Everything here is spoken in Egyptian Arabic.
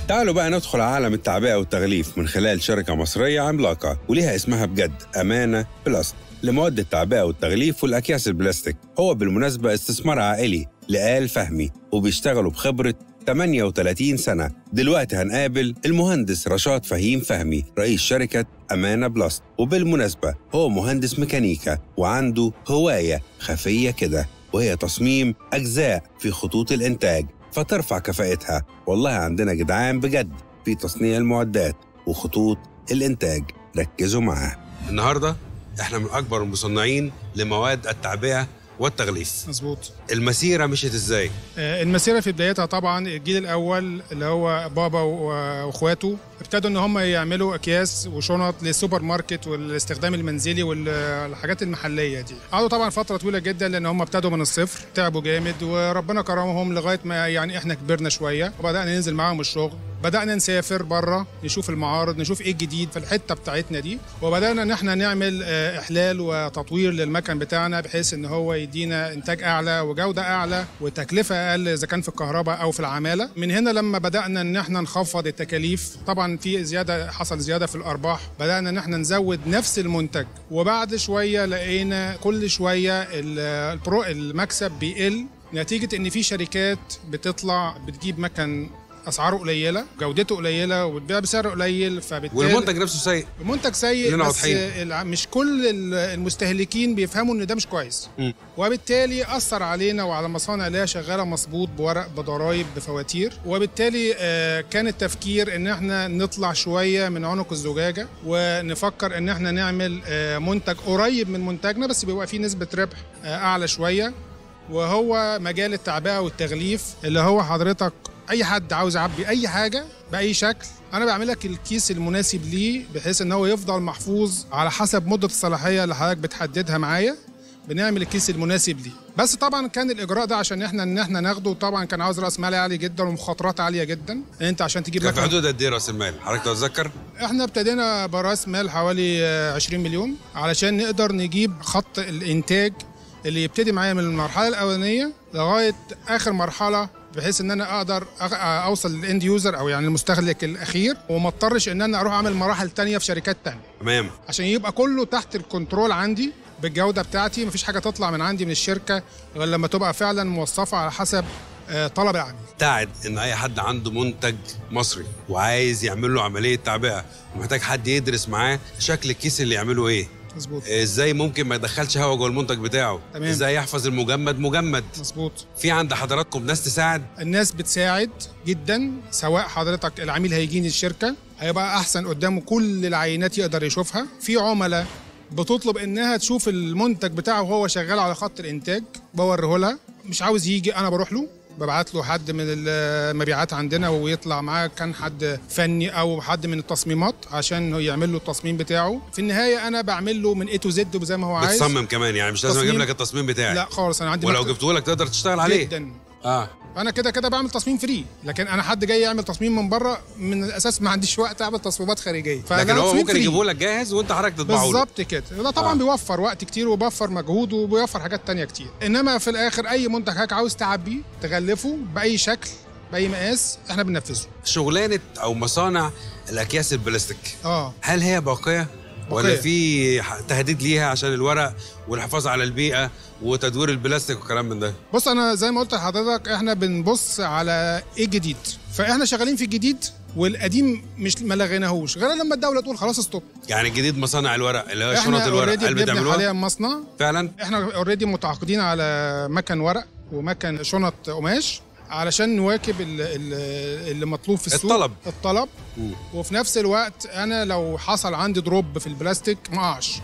تعالوا بقى ندخل عالم التعبئة والتغليف من خلال شركة مصرية عملاقة وليها اسمها بجد أمانة بلاست لمواد التعبئة والتغليف والأكياس البلاستيك هو بالمناسبة استثمار عائلي لآل فهمي وبيشتغلوا بخبرة 38 سنة دلوقتي هنقابل المهندس رشاد فهيم فهمي رئيس شركة أمانة بلاست وبالمناسبة هو مهندس ميكانيكا وعنده هواية خفية كده وهي تصميم أجزاء في خطوط الإنتاج فترفع كفاءتها والله عندنا جدعان بجد في تصنيع المعدات وخطوط الإنتاج ركزوا معاه النهاردة احنا من أكبر المصنعين لمواد التعبئة والتغليف مظبوط المسيرة مشيت ازاي؟ آه، المسيره في بدايتها طبعا الجيل الاول اللي هو بابا و- واخواته ابتدوا ان هم يعملوا اكياس وشنط للسوبر ماركت والاستخدام المنزلي والحاجات المحليه دي قعدوا طبعا فتره طويله جدا لان هم ابتدوا من الصفر تعبوا جامد وربنا كرمهم لغايه ما يعني احنا كبرنا شويه وبدانا ننزل معاهم الشغل بدانا نسافر بره نشوف المعارض نشوف ايه الجديد في الحته بتاعتنا دي وبدانا ان احنا نعمل آه، احلال وتطوير للمكن بتاعنا بحيث ان هو يدينا انتاج اعلى وجوده اعلى وتكلفه اقل اذا كان في الكهرباء او في العماله من هنا لما بدانا ان احنا نخفض التكاليف طبعا في زياده حصل زياده في الارباح بدانا ان احنا نزود نفس المنتج وبعد شويه لقينا كل شويه ال- البرو المكسب بيقل نتيجه ان في شركات بتطلع بتجيب مكن اسعاره قليله جودته قليله وتبيع بسعر قليل فبالتالي والمنتج نفسه سيء المنتج سيء كلنا بس واضحين. الع- مش كل ال- المستهلكين بيفهموا ان ده مش كويس مم. وبالتالي اثر علينا وعلى مصانع اللي هي شغاله مظبوط بورق بضرايب بفواتير وبالتالي آه، كان التفكير ان احنا نطلع شويه من عنق الزجاجه ونفكر ان احنا نعمل آه، منتج قريب من منتجنا بس بيبقى فيه نسبه ربح آه، اعلى شويه وهو مجال التعبئه والتغليف اللي هو حضرتك اي حد عاوز يعبي اي حاجه باي شكل انا بعمل لك الكيس المناسب ليه بحيث ان هو يفضل محفوظ على حسب مده الصلاحيه اللي حضرتك بتحددها معايا بنعمل الكيس المناسب ليه بس طبعا كان الاجراء ده عشان احنا ان احنا ناخده طبعا كان عاوز راس مال عالي جدا ومخاطرات عاليه جدا ان انت عشان تجيب كان في مكنة- حدود قد ايه راس المال؟ حضرتك تتذكر؟ احنا ابتدينا براس مال حوالي آه، 20 مليون علشان نقدر نجيب خط الانتاج اللي يبتدي معايا من المرحله الاولانيه لغايه اخر مرحله بحيث ان انا اقدر أغ- اوصل للاند يوزر او يعني المستهلك الاخير وما اضطرش ان انا اروح اعمل مراحل تانية في شركات تانية تمام عشان يبقى كله تحت الكنترول عندي بالجوده بتاعتي مفيش حاجه تطلع من عندي من الشركه غير لما تبقى فعلا موصفه على حسب آه، طلب العميل تعد ان اي حد عنده منتج مصري وعايز يعمل له عمليه تعبئه ومحتاج حد يدرس معاه شكل الكيس اللي يعمله ايه مظبوط ازاي ممكن ما يدخلش هواء جوه المنتج بتاعه تمام. ازاي يحفظ المجمد مجمد مظبوط في عند حضراتكم ناس تساعد الناس بتساعد جدا سواء حضرتك العميل هيجيني الشركه هيبقى احسن قدامه كل العينات يقدر يشوفها في عملاء بتطلب انها تشوف المنتج بتاعه وهو شغال على خط الانتاج بوريه لها مش عاوز يجي انا بروح له ببعت له حد من المبيعات عندنا ويطلع معاه كان حد فني او حد من التصميمات عشان هو يعمل له التصميم بتاعه في النهايه انا بعمل له من اي تو زد زي ما هو عايز بتصمم كمان يعني مش لازم اجيب تصميم؟ لك التصميم بتاعي لا خالص انا عندي ولو مكتب جبته لك تقدر تشتغل عليه جدا اه انا كده كده بعمل تصميم فري لكن انا حد جاي يعمل تصميم من بره من الاساس ما عنديش وقت اعمل تصميمات خارجيه فده لكن هو تصميم ممكن free. يجيبه لك جاهز وانت حضرتك تطبعه له بالظبط كده ده طبعا آه. آه. بيوفر وقت كتير وبيوفر مجهود وبيوفر حاجات تانية كتير انما في الاخر اي منتج حضرتك عاوز تعبيه تغلفه باي شكل باي مقاس احنا بننفذه شغلانه او مصانع الاكياس البلاستيك اه هل هي باقيه ولا باقية. في ح- تهديد ليها عشان الورق والحفاظ على البيئه وتدوير البلاستيك والكلام من ده بص انا زي ما قلت لحضرتك احنا بنبص على ايه الجديد فاحنا شغالين في الجديد والقديم مش ما لغيناهوش غير لما الدوله تقول خلاص استوب يعني جديد مصانع الورق اللي هو شنط احنا الورق اوريدي هل بنبني بتعملوها حاليا مصنع فعلا احنا اوريدي متعاقدين على مكن ورق ومكن شنط قماش علشان نواكب ال- ال- اللي مطلوب في السوق الطلب. الطلب مم. وفي نفس الوقت انا لو حصل عندي دروب في البلاستيك ما اقعش